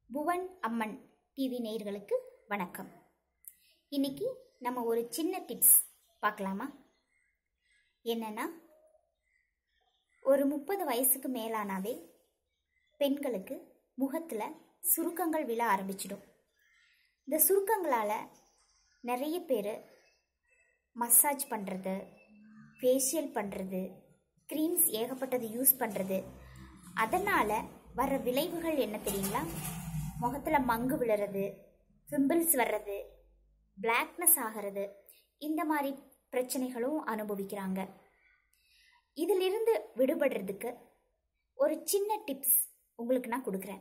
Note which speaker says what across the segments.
Speaker 1: புவன் அம்மன் TV நேயர்களுக்கு வணக்கம் இன்னைக்கு நம்ம ஒரு சின்ன டிப்ஸ் பார்க்கலாமா என்னன்னா ஒரு முப்பது வயசுக்கு மேலானாவே பெண்களுக்கு முகத்தில் சுருக்கங்கள் விழ ஆரம்பிச்சிடும் இந்த சுருக்கங்களால் நிறைய பேர் மசாஜ் பண்ணுறது ஃபேஷியல் பண்ணுறது க்ரீம்ஸ் ஏகப்பட்டது யூஸ் பண்ணுறது அதனால் வர விளைவுகள் என்ன தெரியுங்களா முகத்தில் மங்கு விழுறது பிம்பிள்ஸ் வர்றது பிளாக்னஸ் ஆகிறது இந்த மாதிரி பிரச்சனைகளும் அனுபவிக்கிறாங்க இதிலிருந்து விடுபடுறதுக்கு ஒரு சின்ன டிப்ஸ் உங்களுக்கு நான் கொடுக்குறேன்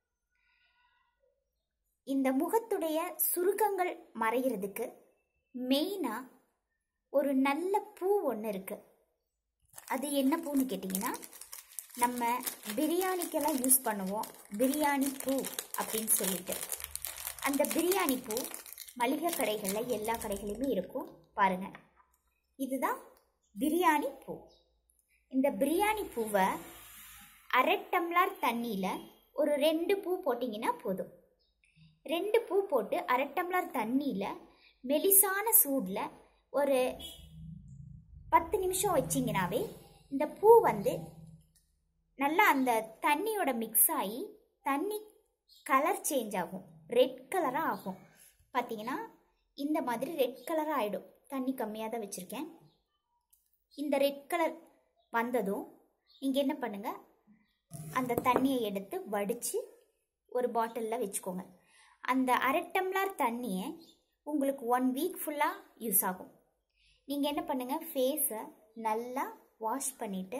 Speaker 1: இந்த முகத்துடைய சுருக்கங்கள் மறைகிறதுக்கு மெயினாக ஒரு நல்ல பூ ஒன்று இருக்குது அது என்ன பூன்னு கேட்டிங்கன்னா நம்ம பிரியாணிக்கெல்லாம் யூஸ் பண்ணுவோம் பிரியாணி பூ அப்படின்னு சொல்லிட்டு அந்த பிரியாணி பூ மளிகை கடைகளில் எல்லா கடைகளிலுமே இருக்கும் பாருங்கள் இதுதான் பிரியாணி பூ இந்த பிரியாணி பூவை அரை டம்ளர் தண்ணியில் ஒரு ரெண்டு பூ போட்டிங்கன்னா போதும் ரெண்டு பூ போட்டு அரை டம்ளர் தண்ணியில் மெலிசான சூடில் ஒரு பத்து நிமிஷம் வச்சிங்கனாவே இந்த பூ வந்து நல்லா அந்த தண்ணியோட மிக்ஸ் ஆகி தண்ணி கலர் சேஞ்ச் ஆகும் ரெட் கலராக ஆகும் பார்த்தீங்கன்னா இந்த மாதிரி ரெட் கலராக ஆகிடும் தண்ணி கம்மியாக தான் வச்சுருக்கேன் இந்த ரெட் கலர் வந்ததும் நீங்கள் என்ன பண்ணுங்கள் அந்த தண்ணியை எடுத்து வடித்து ஒரு பாட்டிலில் வச்சுக்கோங்க அந்த அரை டம்ளர் தண்ணியை உங்களுக்கு ஒன் வீக் ஃபுல்லாக யூஸ் ஆகும் நீங்கள் என்ன பண்ணுங்கள் ஃபேஸை நல்லா வாஷ் பண்ணிவிட்டு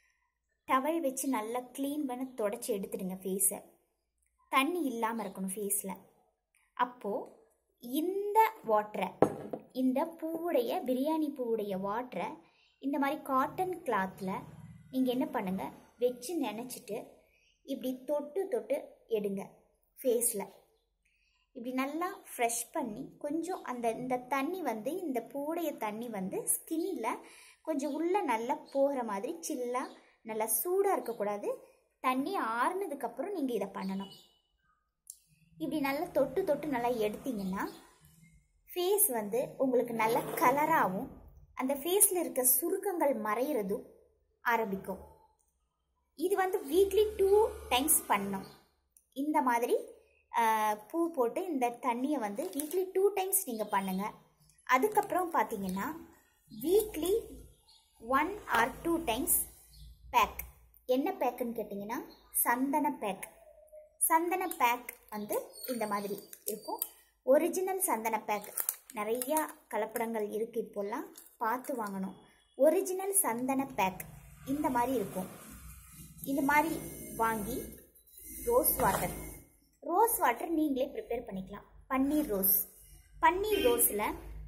Speaker 1: டவல் வச்சு நல்லா க்ளீன் பண்ணி தொடச்சி எடுத்துடுங்க ஃபேஸை தண்ணி இல்லாமல் இருக்கணும் ஃபேஸில் அப்போது இந்த வாட்டரை இந்த பூவுடைய பிரியாணி பூவுடைய வாட்டரை இந்த மாதிரி காட்டன் கிளாத்தில் நீங்கள் என்ன பண்ணுங்கள் வச்சு நினச்சிட்டு இப்படி தொட்டு தொட்டு எடுங்க ஃபேஸில் இப்படி நல்லா ஃப்ரெஷ் பண்ணி கொஞ்சம் அந்த இந்த தண்ணி வந்து இந்த பூடைய தண்ணி வந்து ஸ்கின்ல கொஞ்சம் உள்ளே நல்லா போகிற மாதிரி சில்லாக நல்லா சூடாக இருக்கக்கூடாது தண்ணி ஆறுனதுக்கப்புறம் நீங்கள் இதை பண்ணணும் இப்படி நல்லா தொட்டு தொட்டு நல்லா எடுத்தீங்கன்னா ஃபேஸ் வந்து உங்களுக்கு நல்ல கலராகவும் அந்த ஃபேஸில் இருக்க சுருக்கங்கள் மறையிறதும் ஆரம்பிக்கும் இது வந்து வீக்லி டூ டைம்ஸ் பண்ணணும் இந்த மாதிரி பூ போட்டு இந்த தண்ணியை வந்து வீக்லி டூ டைம்ஸ் நீங்கள் பண்ணுங்கள் அதுக்கப்புறம் பார்த்தீங்கன்னா weekly one or two times pack என்ன பேக்குன்னு கேட்டிங்கன்னா சந்தன பேக் சந்தன பேக் வந்து இந்த மாதிரி இருக்கும் ஒரிஜினல் சந்தன பேக் நிறையா கலப்படங்கள் இருக்குது இப்போல்லாம் பார்த்து வாங்கணும் ஒரிஜினல் சந்தன பேக் இந்த மாதிரி இருக்கும் இது மாதிரி வாங்கி ரோஸ் வாட்டர் ரோஸ் வாட்டர் நீங்களே ப்ரிப்பேர் பண்ணிக்கலாம் பன்னீர் ரோஸ் பன்னீர் ரோஸில்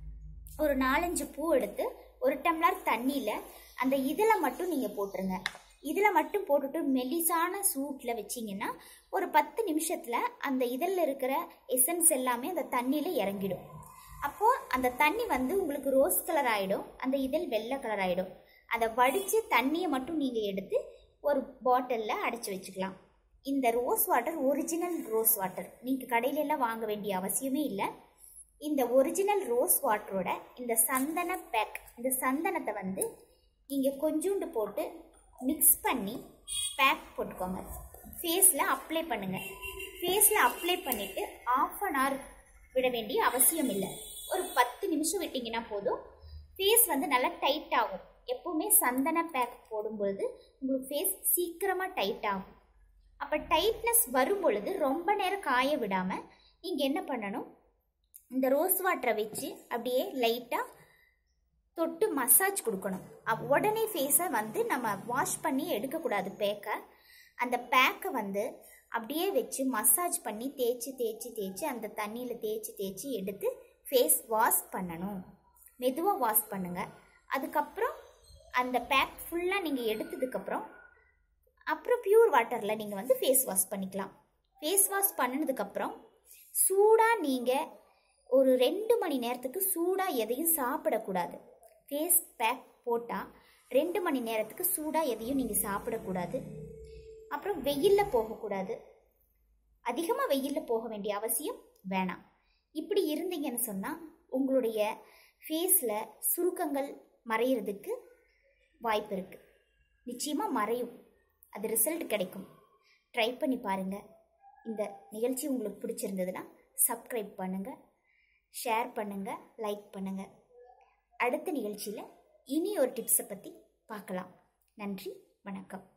Speaker 1: ஒரு நாலஞ்சு பூ எடுத்து ஒரு டம்ளர் தண்ணியில் அந்த இதில் மட்டும் நீங்கள் போட்டுருங்க இதில் மட்டும் போட்டுட்டு மெலிசான சூட்டில் வச்சிங்கன்னா ஒரு பத்து நிமிஷத்தில் அந்த இதில் இருக்கிற எசன்ஸ் எல்லாமே அந்த தண்ணியில் இறங்கிடும் அப்போது அந்த தண்ணி வந்து உங்களுக்கு ரோஸ் கலர் ஆகிடும் அந்த இதழ் வெள்ளை கலர் ஆகிடும் அதை வடித்து தண்ணியை மட்டும் நீங்கள் எடுத்து ஒரு பாட்டிலில் அடைச்சி வச்சுக்கலாம் இந்த rose water original rose water நீங்கள் கடையிலெல்லாம் வாங்க வேண்டிய அவசியமே இல்லை இந்த ஒரிஜினல் ரோஸ் வாட்டரோட இந்த சந்தன பேக் இந்த சந்தனத்தை வந்து நீங்கள் கொஞ்சோண்டு போட்டு மிக்ஸ் பண்ணி பேக் போட்டுக்கோங்க ஃபேஸில் அப்ளை பண்ணுங்கள் ஃபேஸில் அப்ளை பண்ணிவிட்டு ஆஃப் அன் ஹவர் விட வேண்டிய அவசியம் இல்லை ஒரு பத்து நிமிஷம் விட்டிங்கன்னா போதும் ஃபேஸ் வந்து நல்லா டைட் ஆகும் எப்போவுமே சந்தன பேக் போடும்பொழுது உங்களுக்கு ஃபேஸ் சீக்கிரமாக டைட் ஆகும் அப்போ டைட்னஸ் வரும் பொழுது ரொம்ப நேரம் காய விடாமல் நீங்கள் என்ன பண்ணணும் இந்த ரோஸ் வாட்டரை வச்சு அப்படியே லைட்டாக தொட்டு மசாஜ் கொடுக்கணும் அப் உடனே ஃபேஸை வந்து நம்ம வாஷ் பண்ணி எடுக்கக்கூடாது பேக்கை அந்த பேக்கை வந்து அப்படியே வச்சு மசாஜ் பண்ணி தேய்ச்சி தேய்ச்சி தேய்ச்சி அந்த தண்ணியில் தேய்ச்சி தேய்ச்சி எடுத்து ஃபேஸ் வாஷ் பண்ணணும் மெதுவாக வாஷ் பண்ணுங்கள் அதுக்கப்புறம் அந்த பேக் ஃபுல்லாக நீங்கள் எடுத்ததுக்கப்புறம் அப்புறம் பியூர் வாட்டரில் நீங்கள் வந்து ஃபேஸ் வாஷ் பண்ணிக்கலாம் ஃபேஸ் வாஷ் பண்ணினதுக்கப்புறம் சூடாக நீங்கள் ஒரு ரெண்டு மணி நேரத்துக்கு சூடாக எதையும் சாப்பிடக்கூடாது ஃபேஸ் பேக் போட்டால் ரெண்டு மணி நேரத்துக்கு சூடாக எதையும் நீங்கள் சாப்பிடக்கூடாது அப்புறம் வெயிலில் போகக்கூடாது அதிகமாக வெயிலில் போக வேண்டிய அவசியம் வேணாம் இப்படி இருந்தீங்கன்னு சொன்னால் உங்களுடைய ஃபேஸில் சுருக்கங்கள் மறையிறதுக்கு வாய்ப்பு இருக்குது நிச்சயமாக மறையும் அது ரிசல்ட் கிடைக்கும் ட்ரை பண்ணி பாருங்கள் இந்த நிகழ்ச்சி உங்களுக்கு பிடிச்சிருந்ததுன்னா சப்ஸ்கிரைப் பண்ணுங்கள் ஷேர் பண்ணுங்கள் லைக் பண்ணுங்கள் அடுத்த நிகழ்ச்சியில் இனி ஒரு டிப்ஸை பற்றி பார்க்கலாம் நன்றி வணக்கம்